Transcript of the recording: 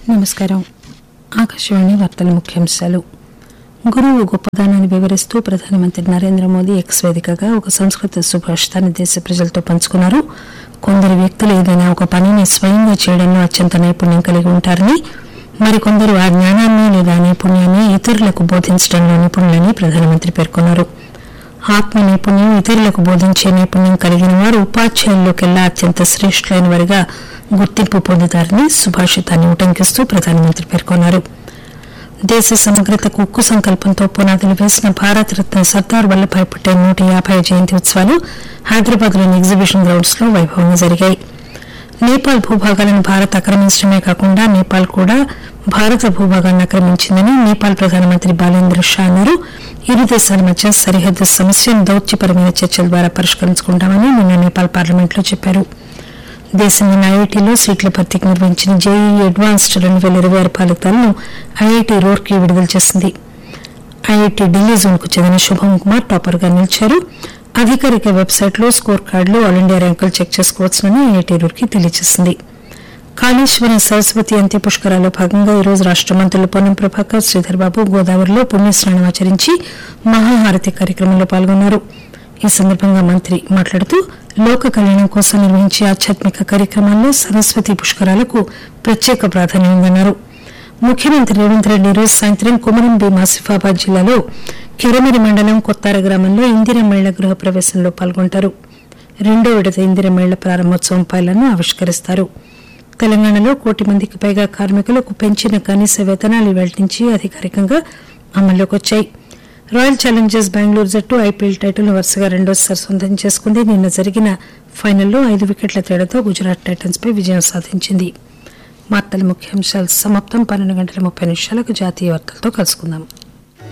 నమస్కారం ఆకాశవాణి వార్తల ముఖ్యాంశాలు గురువు గొప్పదానాన్ని వివరిస్తూ ప్రధానమంత్రి నరేంద్ర మోదీ ఎక్స్ వేదికగా ఒక సంస్కృత సుభాషితాన్ని దేశ ప్రజలతో పంచుకున్నారు కొందరు వ్యక్తులు ఏదైనా ఒక పనిని స్వయంగా చేయడంలో అత్యంత నైపుణ్యం కలిగి ఉంటారని మరికొందరు ఆ జ్ఞానాన్ని లేదా నైపుణ్యాన్ని ఇతరులకు బోధించడంలో నిపుణులని ప్రధానమంత్రి పేర్కొన్నారు ఆత్మ నైపుణ్యం ఇతరులకు బోధించే నైపుణ్యం కలిగిన వారు ఉపాధ్యాయుల్లోకెల్లా అత్యంత శ్రేష్ఠులైన వారిగా గుర్తింపు పొందుతారని సుభాషితాన్ని ఉటంకిస్తూ ప్రధానమంత్రి పేర్కొన్నారు దేశ సమగ్రతకు ఉక్కు సంకల్పంతో పునాదులు వేసిన భారత రత్న సర్దార్ వల్లభాయ్ పటేల్ నూట యాభై జయంతి ఉత్సవాలు హైదరాబాద్లోని ఎగ్జిబిషన్ గ్రౌండ్స్ లో వైభవంగా జరిగాయి నేపాల్ భూభాగాలను భారత్ ఆక్రమించడమే కాకుండా నేపాల్ కూడా భారత భూభాగాన్ని ఆక్రమించిందని నేపాల్ ప్రధానమంత్రి బాలేంద్ర షా అన్నారు ఇరు దేశాల మధ్య సరిహద్దు సమస్యను దౌత్యపరమైన చర్చల ద్వారా పరిష్కరించుకుంటామని నిన్న నేపాల్ పార్లమెంట్లో చెప్పారు దేశంలోని ఐఐటీలో సీట్ల భర్తీకి నిర్వహించిన జేఈఈ అడ్వాన్స్డ్ రెండు వేల ఇరవై ఆరు ఫలితాలను ఐఐటీ రూర్కీ విడుదల చేసింది ఐఐటి ఢిల్లీ జోన్ కు చెందిన శుభం కుమార్ టాపర్ గా నిలిచారు అధికారిక వెబ్సైట్ లో స్కోర్ కార్డులో ఆల్ ఇండియా ర్యాంకులు చెక్ చేసుకోవచ్చునని ఐఐటి రూర్కీ తెలియజేసింది కాళేశ్వరం సరస్వతి అంత్య పుష్కరాల్లో భాగంగా ఈ రోజు రాష్ట మంత్రులు పొన్నం ప్రభాకర్ శ్రీధర్ బాబు గోదావరిలో పుణ్యస్నానం ఆచరించి మహాహారతి కార్యక్రమంలో పాల్గొన్నారు ఈ సందర్భంగా మంత్రి మాట్లాడుతూ లోక కళ్యాణం కోసం నిర్వహించే ఆధ్యాత్మిక కార్యక్రమాల్లో సరస్వతి పుష్కరాలకు ప్రత్యేక ప్రాధాన్యం ఉందన్నారు ముఖ్యమంత్రి రేవంత్ రెడ్డి ఈ రోజు సాయంత్రం కుమరం భీం ఆసిఫాబాద్ జిల్లాలో కిరమిరి మండలం కొత్తార గ్రామంలో ఇందిరమేళ్ల గృహ ప్రవేశంలో పాల్గొంటారు రెండో విడత ఇందిరమేళ్ల ప్రారంభోత్సవం పైలను ఆవిష్కరిస్తారు తెలంగాణలో కోటి మందికి పైగా కార్మికులకు పెంచిన కనీస వేతనాలు ఇవాళ నుంచి అధికారికంగా అమల్లోకి వచ్చాయి రాయల్ ఛాలెంజర్స్ బెంగళూరు జట్టు ఐపీఎల్ టైటిల్ వరుసగా రెండోసారి సొంతం చేసుకుంది నిన్న జరిగిన ఫైనల్లో ఐదు వికెట్ల తేడాతో గుజరాత్ టైటన్స్ పై విజయం సాధించింది వార్తల ముఖ్యాంశాలు సమాప్తం పన్నెండు గంటల ముప్పై నిమిషాలకు జాతీయ వార్తలతో కలుసుకుందాం